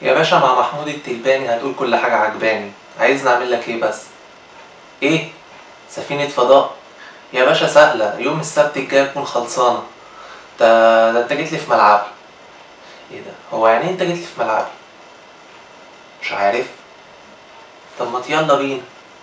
يا باشا مع محمود التلباني هتقول كل حاجة عجباني عايز نعمل لك ايه بس ايه سفينة فضاء يا باشا سهلة يوم السبت الجاي تكون خلصانة ده ده انت جيت لي في ملعبي ايه ده هو يعني إيه انت جيت لي في ملعبي مش عارف طب ما يلا بينا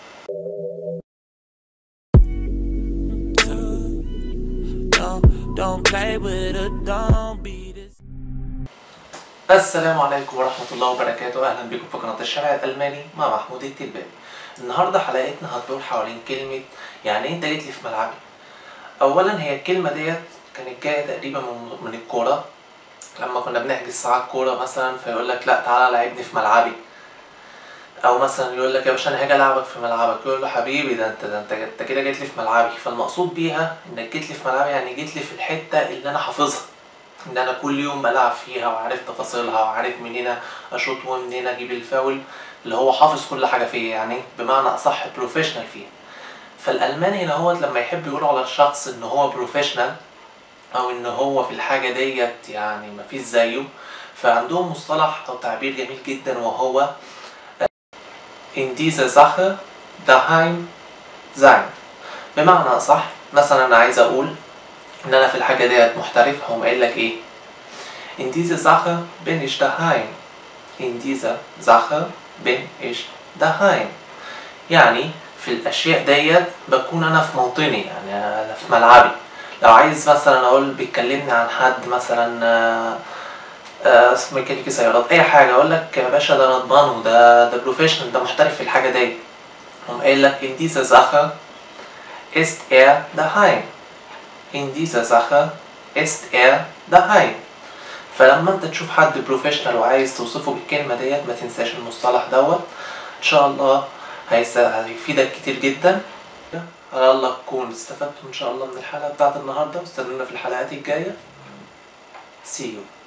Don't, don't play with her, don't be this. السلام عليكم ورحمة الله وبركاته أهلا بكم في قناة الشارع الألماني مع محمود التلباني النهاردة حلقتنا هتدور حوالين كلمة يعني إيه أنت جيت لي في ملعبي أولا هي الكلمة ديت كانت جاية تقريبا من, من الكورة لما كنا بنحجز ساعات كورة مثلا فيقول لك لا تعالى لعبني في ملعبي او مثلا يقول لك يا باشا انا هاجي العبك في ملعبك يقول له حبيبي ده انت ده انت انت كده جيت لي في ملعبي فالمقصود بيها انك جيت لي في ملعبي يعني جيت لي في الحته اللي انا حافظها ان انا كل يوم بلعب فيها وعارف تفاصيلها وعارف منين اشوط ومنين اجيب الفاول اللي هو حافظ كل حاجه فيها يعني بمعنى اصح بروفيشنال فيها فالالماني هنا هو لما يحب يقول على الشخص ان هو بروفيشنال او ان هو في الحاجه ديت يعني مفيش زيه فعندهم مصطلح او تعبير جميل جدا وهو in dieser Sache daheim sein بمعنى أصح مثلا أنا عايز أقول إن أنا في الحاجة ديت محترف هقوم قايل لك إيه in dieser Sache bin ich daheim in dieser Sache bin ich daheim يعني في الأشياء ديت بكون أنا في موطني يعني أنا في ملعبي لو عايز مثلا أقول بيتكلمني عن حد مثلا آه، آه، ميكانيكي سيارات اي حاجه اقول لك يا باشا ده انا اضمنه ده ده بروفيشنال ده محترف في الحاجه دي هم قايل لك in dieser Sache ist er daheim in dieser Sache ist er daheim فلما انت تشوف حد بروفيشنال وعايز توصفه بالكلمه ديت ما تنساش المصطلح دوت ان شاء الله هيس- هيفيدك كتير جدا على الله تكون استفدتوا ان شاء الله من الحلقه بتاعت النهارده واستنونا في الحلقات الجايه see you